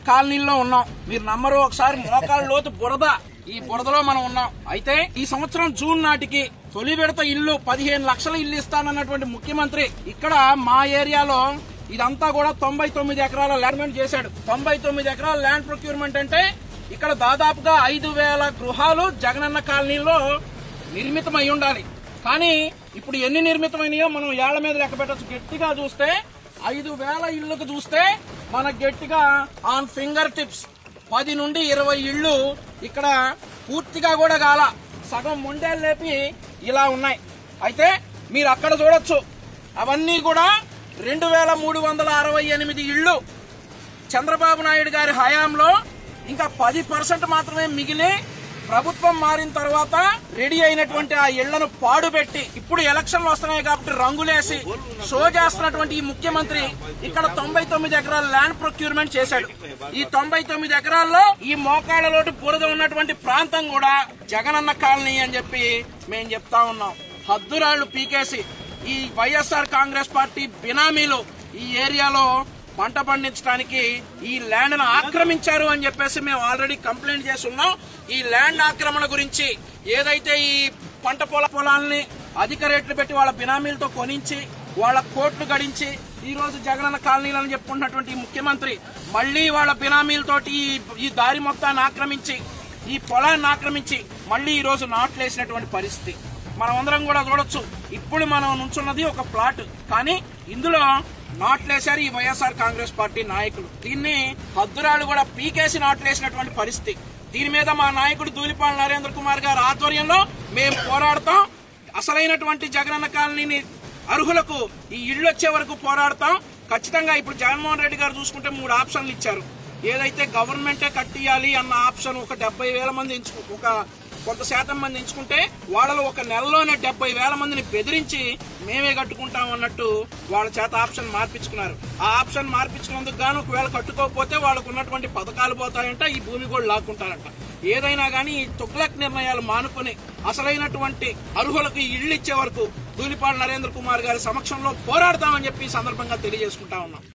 కాలనీలో ఉన్నాం మీరు నమ్మరు ఒకసారి మోకాళ్ళ లోతు బురద ఈ బురదలో మనం ఉన్నాం అయితే ఈ సంవత్సరం జూన్ నాటికి తొలి విడత ఇల్లు పదిహేను లక్షల ఇల్లు ఇస్తానన్నటువంటి ముఖ్యమంత్రి ఇక్కడ మా ఏరియాలో ఇదంతా కూడా తొంభై తొమ్మిది ఎకరాల ల్యాండ్ చేశాడు తొంభై తొమ్మిది ఎకరాల ల్యాండ్ ప్రొక్యూర్మెంట్ అంటే ఇక్కడ దాదాపుగా ఐదు వేల గృహాలు జగనన్న కాలనీలో నిర్మితమై ఉండాలి కానీ ఇప్పుడు ఎన్ని నిర్మితమైనాయో మనం ఏళ్ల మీద లెక్క పెట్టచ్చు గట్టిగా చూస్తే ఐదు వేల ఇళ్లకు చూస్తే మన గట్టిగా ఆన్ ఫింగర్ టిప్స్ పది నుండి ఇరవై ఇళ్ళు ఇక్కడ పూర్తిగా కూడా కాల సగం మొండేలు లేపి ఇలా ఉన్నాయి అయితే మీరు అక్కడ చూడొచ్చు అవన్నీ కూడా రెండు వేల మూడు వందల అరవై ఎనిమిది ఇళ్ళు చంద్రబాబు నాయుడు గారి హయాంలో ఇంకా పది పర్సెంట్ మాత్రమే మిగిలి ప్రభుత్వం మారిన తర్వాత రెడీ అయినటువంటి ఆ ఇళ్లను పాడుపెట్టి ఇప్పుడు ఎలక్షన్లు వస్తున్నాయి కాబట్టి రంగులేసి షో చేస్తున్నటువంటి ఈ ముఖ్యమంత్రి ఇక్కడ తొంభై తొమ్మిది ఎకరాల ల్యాండ్ ప్రొక్యూర్మెంట్ చేశాడు ఈ తొంభై తొమ్మిది ఎకరాల్లో ఈ మోకాళ్ళలోటి బురద ఉన్నటువంటి ప్రాంతం కూడా జగనన్న కాలనీ అని చెప్పి మేము చెప్తా ఉన్నాం హద్దురాళ్లు పీకేసి ఈ వైఎస్ఆర్ కాంగ్రెస్ పార్టీ బినామీలు ఈ ఏరియాలో పంట పండించడానికి ఈ ల్యాండ్ ను ఆక్రమించారు అని చెప్పేసి మేము ఆల్రెడీ కంప్లైంట్ చేసి ఉన్నాం ఈ ల్యాండ్ ఆక్రమణ గురించి ఏదైతే ఈ పంట పొల పొలాల్ని అధిక రేట్లు పెట్టి వాళ్ళ బినామీలతో కొనించి వాళ్ళ కోట్లు గడించి ఈ రోజు జగనన్న కాలనీలని చెప్పుకుంటున్నటువంటి ఈ ముఖ్యమంత్రి మళ్లీ వాళ్ళ బినామీలతోటి ఈ- ఈ దారి మొత్తాన్ని ఆక్రమించి ఈ పొలాన్ని ఆక్రమించి మళ్లీ ఈ రోజు నాట్లేసినటువంటి పరిస్థితి మనం అందరం కూడా చూడొచ్చు ఇప్పుడు మనం నుంచున్నది ఒక ప్లాట్ కానీ ఇందులో నాట్లేశారు ఈ వైఎస్ఆర్ కాంగ్రెస్ పార్టీ నాయకులు దీన్ని హద్దురాలు కూడా పీకేసి నాట్లేసినటువంటి పరిస్థితి దీని మీద మా నాయకుడు దూలిపాల నరేంద్ర కుమార్ గారి ఆధ్వర్యంలో మేము పోరాడతాం అసలైనటువంటి జగనన్న కాలనీని అర్హులకు ఈ ఇళ్ళు వచ్చే వరకు పోరాడతాం ఖచ్చితంగా ఇప్పుడు జగన్మోహన్ రెడ్డి గారు చూసుకుంటే మూడు ఆప్షన్లు ఇచ్చారు ఏదైతే గవర్నమెంటే కట్టియాలి అన్న ఆప్షన్ ఒక డెబ్బై వేల మంది ఎంచుకు ఒక కొంత శాతం మంది ఎంచుకుంటే వాళ్ళలో ఒక నెలలోనే డెబ్బై వేల మందిని బెదిరించి మేమే కట్టుకుంటాం అన్నట్టు వాళ్ళ చేత ఆప్షన్ మార్పించుకున్నారు ఆ ఆప్షన్ మార్పించుకున్నందుకు గాను ఒకవేళ కట్టుకోకపోతే వాళ్ళకు ఉన్నటువంటి పథకాలు పోతాయంట ఈ భూమి కూడా లాక్కుంటారంట ఏదైనా కానీ ఈ తుగ్లక్ నిర్ణయాలు మానుకొని అసలైనటువంటి అర్హులకు ఈ ఇళ్ళు ఇచ్చే వరకు దూలిపాడు నరేంద్ర కుమార్ గారి సమక్షంలో పోరాడతామని చెప్పి ఈ సందర్భంగా తెలియజేసుకుంటా ఉన్నాం